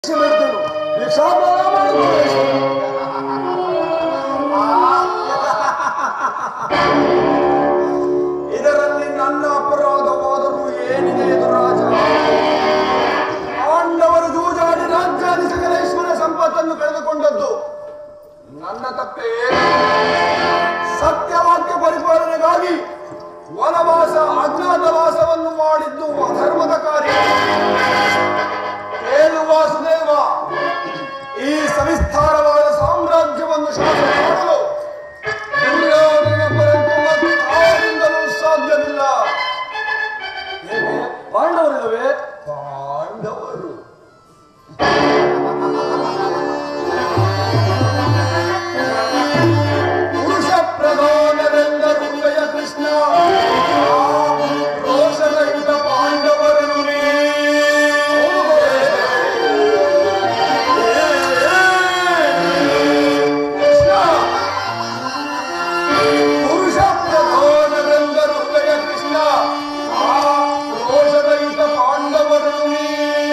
ಬಿಡ್ತೇನೆ ಭಿಕ್ಷಾಪಾನ ಮಾಡುತ್ತೇನೆ ಇದರಲ್ಲಿ ನನ್ನ ಅಪರಾಧವಾದರೂ ಏನಿದೆ ಇದು ರಾಜ ಪಾಂಡವರು ಜೂಜಾಡಿ ರಾಜ್ಯಾದಿ ಸಕಲೇಶ್ವರ ಸಂಪತ್ತನ್ನು ಕಳೆದುಕೊಂಡದ್ದು ನನ್ನ ತಪ್ಪೇ ಸತ್ಯವಾಕ್ಯ ಪರಿಪಾಲನೆಗಾಗಿ ವನವಾಸ ಅಜ್ಞಾತವಾಸವನ್ನು ಮಾಡಿದ್ದು ಅಧರ್ಮದ ಕಾರ್ಯ ಕೇಳು ವಾಸುದೇವ ಈ ಸವಿಸ್ತಾರವಾದ ಸಾಮ್ರಾಜ್ಯವನ್ನು ಶಾಸನ ಮಾಡಲು ದುರ್ಯೋಧನೊಬ್ಬರಂತೂ ಮತ್ತಾರಿಂದಲೂ ಸಾಧ್ಯವಿಲ್ಲ ಹೇಗೆ ಪಾಂಡವರಿಲ್ಲವೇ ಪಾಂಡವರು ಪುರುಷ ಪ್ರಧಾನವೆಂದರು ಜಯ ಕೃಷ್ಣ ರೋಷರಹಿತ ಪಾಂಡವರನು ನೀ ಕೃಷ್ಣ ಪುರುಷ ಪ್ರಧಾನವೆಂದರು ಜಯ ಕೃಷ್ಣ ಆ ರೋಷರಹಿತ ಪಾಂಡವರನು ನೀ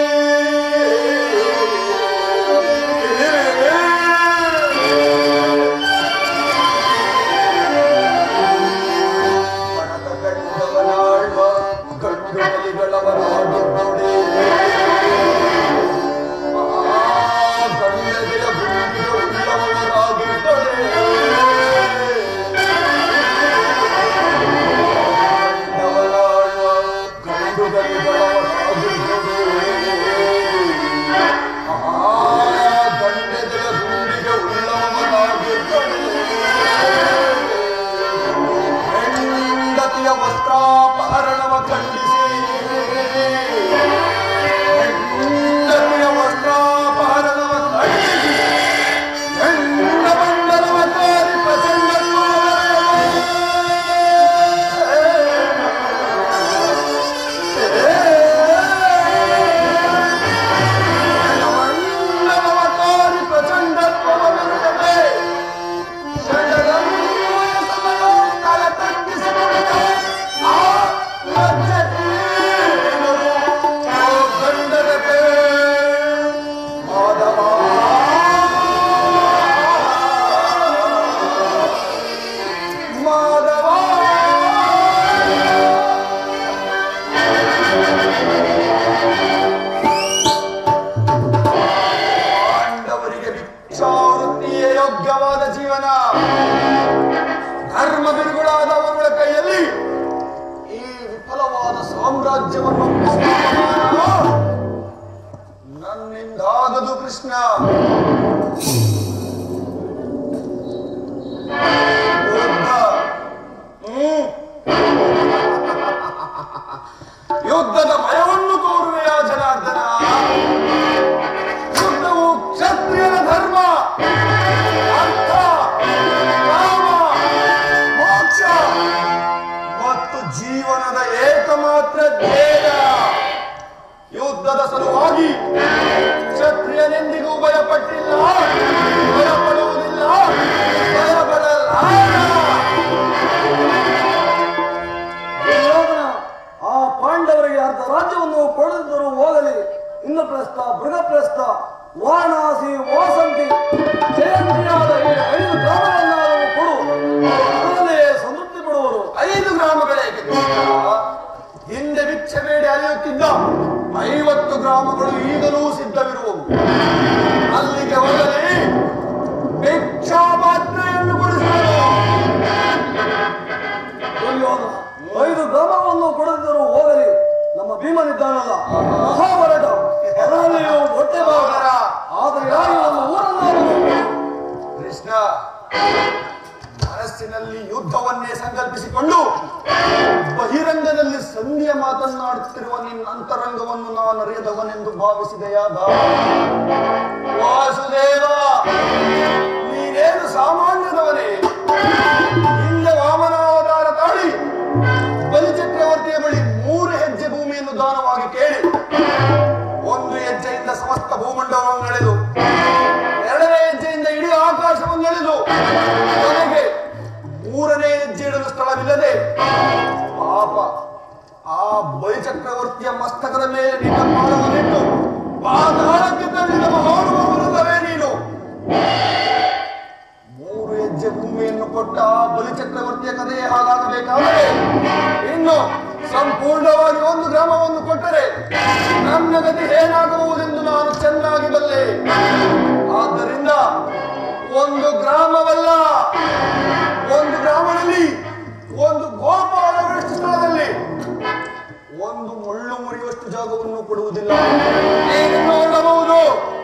ಮನದ ಕಂಡವನಾಳ್ವ ಗಂಡು ಬಲಿಗಳವರಾಗಿದ್ದುಡೆ ಆ ಗಂಡಗೆಯ ಗುಂಡಿಗೆ ಉಳ್ಳವರಾಗಿದ್ದುಡೆ ಕಂಡವನಾಳ್ವ ಗಂಡು ಬಲಿಗಳವರಾಗಿದ್ದುಡೆ ಆ ಗಂಡಗೆಯ ಗುಂಡಿಗೆ ಉಳ್ಳವರಾಗಿದ್ದುಡೆ ಹೆಂಡತಿಯ ವಸ್ತ್ರಾಪಹರಣವ ಖಂಡಿಸಿ ಹೆಂಡತಿಯ ವಸ್ತ್ರಾಪಹರಣವ ಖಂಡಿಸಿ ಹೆಣ್ಣ ಬಂಡಲವ ತೋರಿ ಪ್ರಚಂಡತ್ವ ಮಂಡಲವ ತೋರಿ ಪ್ರಚಂಡತ್ವವ ವಿರುದ್ಧವೇ ಪಾಂಡವರಿಗೆ ಭಿಕ್ಷಾವೃತ್ತಿಯೇ ಯೋಗ್ಯವಾದ ಜೀವನ ಧರ್ಮ ಬಿರುಗುಳಾದವರುಗಳ ಕೈಯಲ್ಲಿ ಈ ವಿಫಲವಾದ ಸಾಮ್ರಾಜ್ಯವನ್ನು ಒಪ್ಪಿಸುವ ನನ್ನಿಂದಾಗದು ಕೃಷ್ಣ ಯುದ್ಧ ಹ್ಮ್. ಯುದ್ಧದ ಭಯವನ್ನು ತೋರುವೆಯ ಜನಾರ್ದನ ಯುದ್ಧವು ಕ್ಷತ್ರಿಯನ ಧರ್ಮ ಅರ್ಥ ಕಾಮ ಮೋಕ್ಷ ಮತ್ತು ಜೀವನದ ಏಕಮಾತ್ರ ಧ್ಯೇಯ ಯುದ್ಧದ ಸಲುವಾಗಿ ಕ್ಷತ್ರಿಯನೆಂದಿಗೂ ಭಯಪಟ್ಟಿಲ್ಲ ಭಯಪಡುವುದಿಲ್ಲ ಭಯಪಡಲಾರ ದುರ್ಯೋಧನ ಆ ಪಾಂಡವರಿಗೆ ಅರ್ಧ ರಾಜ್ಯವನ್ನು ಕೊಡದಿದ್ದರೂ ಹೋಗಲಿ ಇಂದ್ರಪ್ರಸ್ಥ ಮೃಗಪ್ರಸ್ಥ ವಾರಣಾಸಿ ವಾಸಂತಿ ಜಯಂತಿಯಾದ ಈ ಐದು ಗ್ರಾಮಗಳನ್ನಾದರೂ ಕೊಡು ಅದರಲ್ಲೇ ಸಂತೃಪ್ತಿ ಪಡುವರು ಐದು ಗ್ರಾಮಗಳೇ ಹಿಂದೆ ಭಿಕ್ಷೆ ಬೇಡಿ ಅಲೆಯುತ್ತಿದ್ದ ಐವತ್ತು ಗ್ರಾಮಗಳು ಈಗಲೂ ಸಿದ್ಧವಿರುವವು ಅಲ್ಲಿಗೆ ಹೋಗಲಿ ಭಿಕ್ಷಾ ಪಾತ್ರೆಯನ್ನು ಕೊಡಿಸುವುದು ದುರ್ಯೋಧನ ಐದು ಗ್ರಾಮವನ್ನು ಕೊಡದಿದ್ದರೂ ಹೋಗಲಿ ನಮ್ಮ ಭೀಮನಿದ್ದಾನಲ್ಲ ಮಹಾಭರತ ಅದರಲ್ಲಿಯೂ ಹೊಟ್ಟೆ ಭಾಗ ಆದರೆ ಯಾರು ನಮ್ಮ ಊರನ್ನಾದರೂ ಕೃಷ್ಣ ಮನಸ್ಸಿನಲ್ಲಿ ಯುದ್ಧವನ್ನೇ ಸಂಕಲ್ಪಿಸಿಕೊಂಡು ಬಹಿರಂಗದಲ್ಲಿ ಸಂಧಿಯ ಮಾತನ್ನಾಡುತ್ತಿರುವ ನಿನ್ನ ಅಂತರಂಗವನ್ನು ನಾನು ಅರಿಯದವನೆಂದು ಭಾವಿಸಿದೆಯಾ ಬಾ ವಾಸುದೇವ ನೀನೇನು ಸಾಮಾನ್ಯದವನೇ ಹಿಂದೆ ವಾಮನಾವತಾರ ತಾಳಿ ಬಲಿಚಕ್ರವರ್ತಿಯ ಬಳಿ ಮೂರು ಹೆಜ್ಜೆ ಭೂಮಿಯನ್ನು ದಾನವಾಗಿ ಕೇಳಿ ಒಂದು ಹೆಜ್ಜೆಯಿಂದ ಸಮಸ್ತ ಭೂಮಂಡಲವನ್ನು ನಡೆದು ಎರಡನೇ ಹೆಜ್ಜೆಯಿಂದ ಇಡೀ ಆಕಾಶವನ್ನು ಎಳೆದು ಕೊನೆಗೆ ಮೂರನೇ ಹೆಜ್ಜೆ ಇಡಲು ಸ್ಥಳವಿಲ್ಲದೆ ಪಾಪ ಆ ಬಲಿಚಕ್ರವರ್ತಿಯ ಮಸ್ತಕದ ಮೇಲೆ ನಿನ್ನ ಪಾದವನ್ನಿಟ್ಟು ಪಾತಾಳಕ್ಕೆ ತಳ್ಳಿದ ಮಹಾನುಭಾವನಲ್ಲವೇ ನೀನು ಮೂರು ಹೆಜ್ಜೆ ಭೂಮಿಯನ್ನು ಕೊಟ್ಟ ಆ ಬಲಿ ಚಕ್ರವರ್ತಿಯ ಕಥೆಯೇ ಹಾಗಾಗಬೇಕಾದರೆ ಇನ್ನು ಸಂಪೂರ್ಣವಾಗಿ ಒಂದು ಗ್ರಾಮವನ್ನು ಕೊಟ್ಟರೆ ನನ್ನ ಗತಿ ಏನಾಗಬಹುದೆಂದು ನಾನು ಚೆನ್ನಾಗಿ ಬಲ್ಲೆ ಆದ್ದರಿಂದ ಒಂದು ಗ್ರಾಮವಲ್ಲ ಒಂದು ಗ್ರಾಮದಲ್ಲಿ ಒಂದು ಗೋಪಾಲವಷ್ಟು ಸ್ಥಳದಲ್ಲಿ ಒಂದು ಮುಳ್ಳು ಮುರಿಯುವಷ್ಟು ಜಾಗವನ್ನು ಕೊಡುವುದಿಲ್ಲ ನೀನು ನೋಡಬಹುದು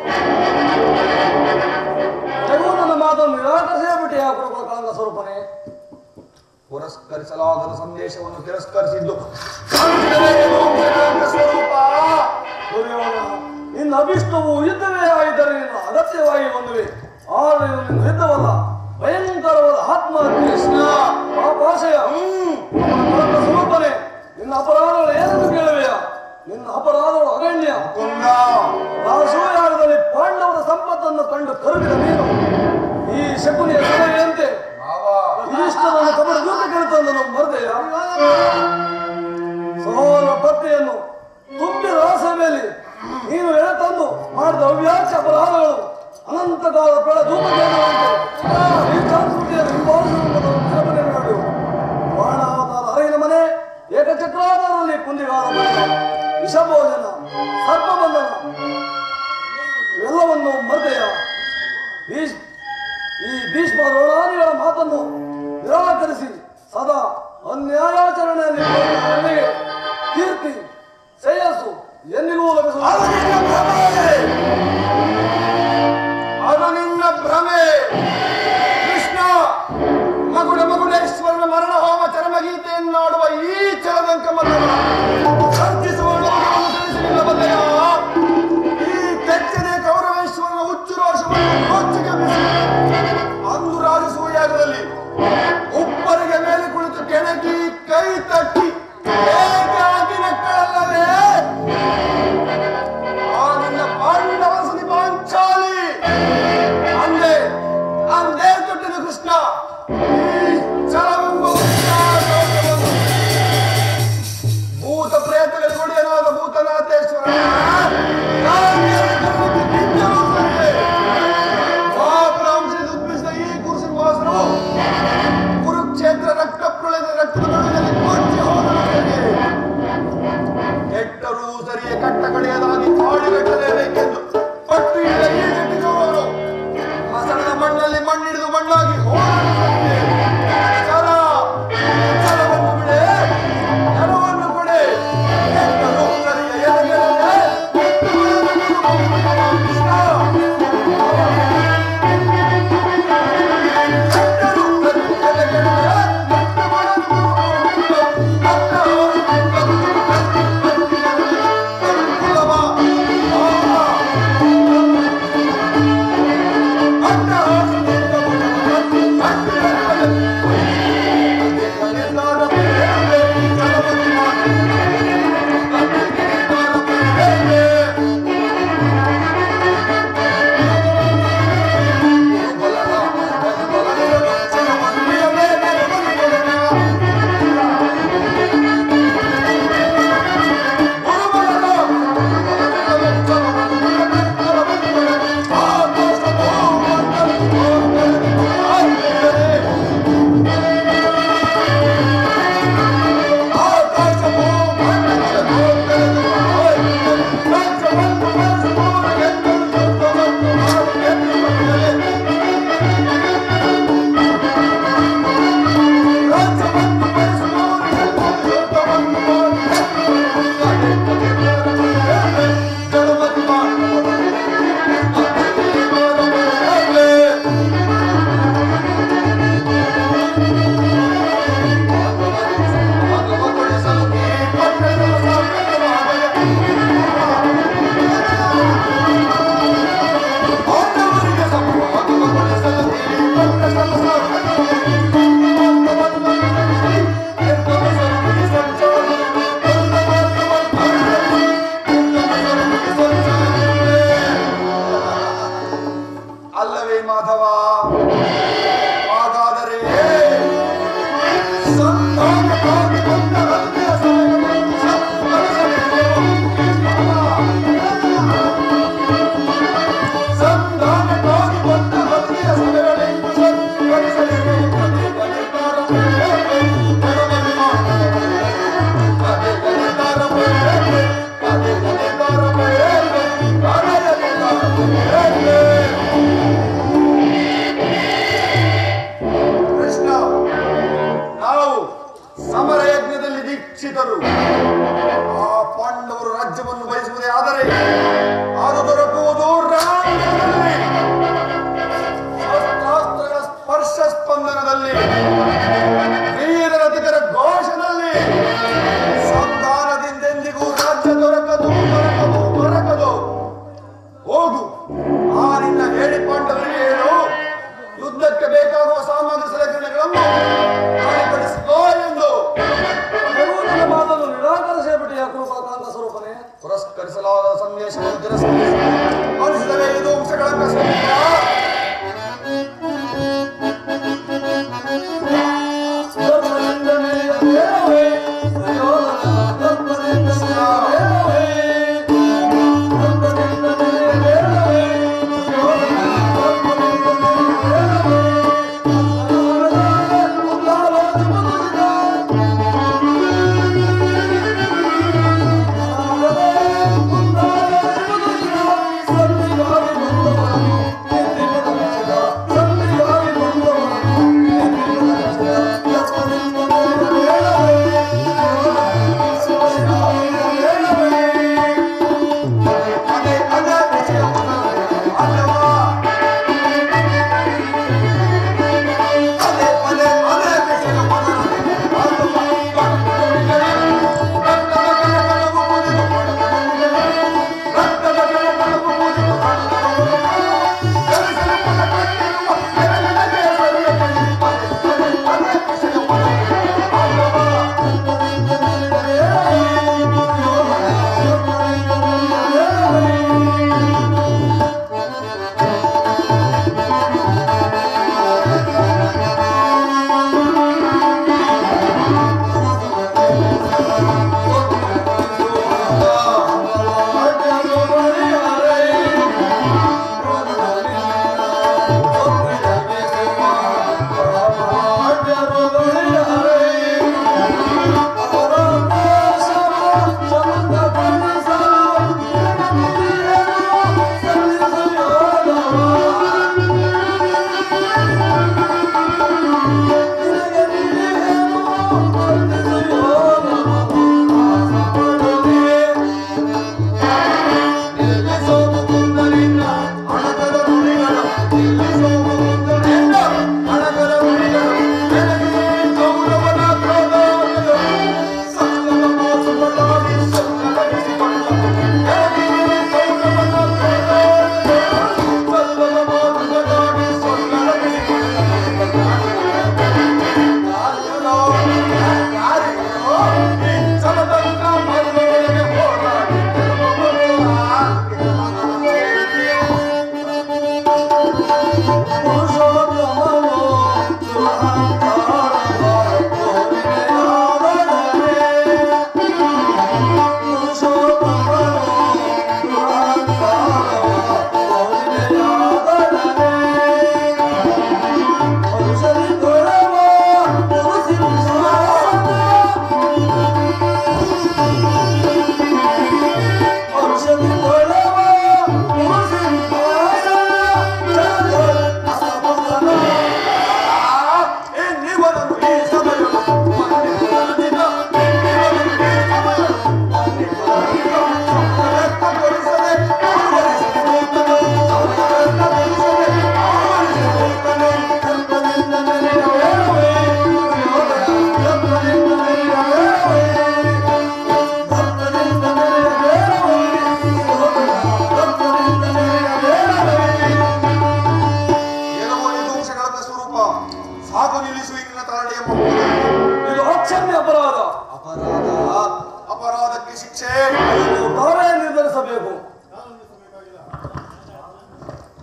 ನನಗೂ ನನ್ನ ಮಾತನ್ನು ನಿರಾಕರಿಸೇ ಬಿಟ್ಟೆ ಆ ಕುರುಕುಲ ಕಳಂಗ ಸ್ವರೂಪನೇ ಪುರಸ್ಕರಿಸಲಾಗದ ಸಂದೇಶವನ್ನು ತಿರಸ್ಕರಿಸಿದ್ದು ಕಾಂಚಿದರೆ ಇದು ಜನಾಂಗ ಸ್ವರೂಪ ದುರ್ಯೋಧನ ನಿನ್ನ ಅಭಿಷ್ಟವು ಯುದ್ಧವೇ ಆಗಿದ್ದರೆ ನಿನ್ನ ಅಗತ್ಯವಾಗಿ ಬಂದುವೆ ಆದರೆ ಇದು ನಿನ್ನ ಯುದ್ಧವಲ್ಲ ಭಯಂಕರವಾದ ಆತ್ಮಹತ್ಯೆ ಕೃಷ್ಣ ಪಾಪಾಶಯ ಕಳಂಗ ಸ್ವರೂಪನೇ ನಿನ್ನ ಅಪರಾಧಗಳು ಏನೆಂದು ಕೇಳುವೆಯ ನಿನ್ನ ಅಪರಾಧಗಳು ಅಗಣ್ಯ ಕುಂದ ರಾಸೋಯಾಗದಲ್ಲಿ ಪಾಂಡವರ ಸಂಪತ್ತನ್ನು ಕಂಡು ಕರುಗಿದ ನೀನು ಈ ಶಕುನಿಯ ಸಲಹೆಯಂತೆ ಮಾವ ಇದಿಷ್ಟನ್ನು ಕಬಡ ದೂತ ಕೇಳುತ್ತಂದನು ಮರದೆಯ ಸಹೋದರ ಪತ್ನಿಯನ್ನು ತುಂಬಿದ ರಾಸಭೆಯಲ್ಲಿ ನೀನು ಎಳೆತಂದು ಮಾಡಿದ ಅವ್ಯಾಚ ಅಪರಾಧಗಳು ಅನಂತಕಾಲ ಬೆಳ ಧೂಪ ಕೇಂದ್ರವಂತೆ ಈ ಸಂಸ್ಕೃತಿಯನ್ನು ಹಿಂಬಾಲಿಸುವುದನ್ನು ನೆನಪನೆ ಮಾಡು ಬಾಣಾವತಾರ ಅರಗಿನ ಮನೆ ಏಕಚಕ್ರಾಧಾರದಲ್ಲಿ ಕುಂದಿಗಾಲ ಮನೆ ವಿಷಭೋಜನ ಸರ್ಪಬಂಧನ ಇವೆಲ್ಲವನ್ನು ಮರ್ದೆಯ ಭೀಷ್ ಈ ಭೀಷ್ಮ ದ್ರೋಣಾದಿಗಳ ಮಾತನ್ನು ನಿರಾಕರಿಸಿ ಸದಾ ಅನ್ಯಾಯಾಚರಣೆಯಲ್ಲಿ ಇರುವಂತಹ ನನಗೆ ಕೀರ್ತಿ ಶ್ರೇಯಸ್ಸು ಎಂದಿಗೂ ಅದು ಲಭಿಸುವುದು ನಿನ್ನ ಭ್ರಮೆ ಅದು ನಿನ್ನ ಭ್ರಮೆ ಕೃಷ್ಣ ಮಗುಡ ಮಗುಡೇಶ್ವರನ ಮರಣ ಹೋಮ ಚರಮಗೀತೆಯನ್ನಾಡುವ ಈ ಚರದಂಕ ಮಲ್ಲವ ಚರ್ಚಿಸುವ ತಿಳಿಸಲಿಲ್ಲ ಬಲ್ಲೆಯ ಈ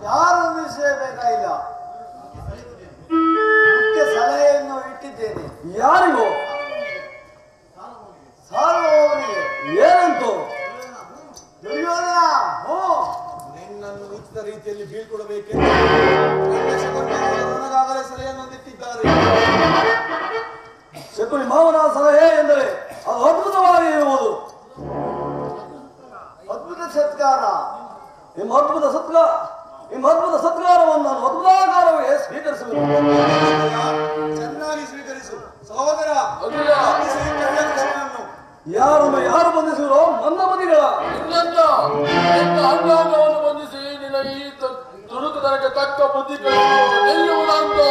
ಯಾರು ವಿಷಯ ಬೇಕಾಗಿಲ್ಲ ಮುಖ್ಯ ಸಲಹೆಯನ್ನು ಇಟ್ಟಿದ್ದೇನೆ ಯಾರಿಗೂ ಸಾರ್ವಭೌಮನಿಗೆ ಏನಂತು ದುರ್ಯೋಧನ ಹೋ ನಿನ್ನನ್ನು ಉಚಿತ ರೀತಿಯಲ್ಲಿ ಬೀಳ್ಕೊಡಬೇಕೆಂದು ನನಗಾಗಲೇ ಸಲಹೆಯನ್ನೊಂದಿಟ್ಟಿದ್ದಾರೆ ಶಕುನಿ ಮಾವನ ಸಲಹೆ ಎಂದರೆ ಅದು ಅದ್ಭುತವಾಗಿ ಇರುವುದು ಅದ್ಭುತ ಸತ್ಕಾರ ನಿಮ್ಮ ಅದ್ಭುತ ಸತ್ಕಾರ ನಿಮ್ಮ ಅದ್ಭುತ ಸತ್ಕಾರವನ್ನು ನಾನು ಅದ್ಭುತಾಕಾರವೇ ಸ್ವೀಕರಿಸುವುದು ಚೆನ್ನಾಗಿ ಸ್ವೀಕರಿಸು ಸಹೋದರ ಅಖಿಲ ಬಂಧಿಸಿ ಕೃಷ್ಣನನ್ನು ಯಾರನ್ನು ಯಾರು ಬಂಧಿಸಿರೋ ಮಂದಮತಿಗಳ ಇನ್ನೆಂದ ನಿನ್ನ ಅಂಗಾಂಗವನ್ನು ಬಂಧಿಸಿ ನಿನ್ನ ಈ ತ- ತುರುಕುತನಕ್ಕೆ ತಕ್ಕ ಬುದ್ಧಿ ಕಲಿಯುವುದು ನಿಲ್ಲುವುದಂತೋ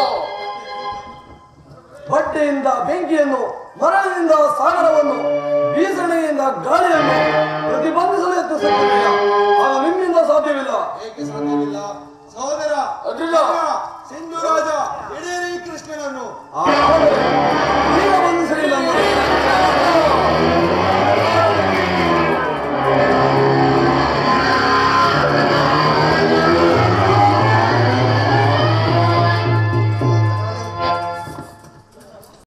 ಬಟ್ಟೆಯಿಂದ ಬೆಂಕಿಯನ್ನು ಮರಳಿನಿಂದ ಸಾಗರವನ್ನು ಬೀಸಣೆಯಿಂದ ಗಾಳಿಯನ್ನು ಪ್ರತಿಬಂಧಿಸಲು ಯತ್ನಿಸುತ್ತಿಲ್ಲ ಅದು ನಿಮ್ಮಿಂದ ಸಾಧ್ಯವಿಲ್ಲ ಏಕೆ ಸಾಧ್ಯವಿಲ್ಲ ಸಹೋದರ ಅಡ್ಡಿಲ್ಲ. ಸಿಂಧು ರಾಜ ಹಿಡಿಯಿರಿ ಕೃಷ್ಣನನ್ನು ಆದರೆ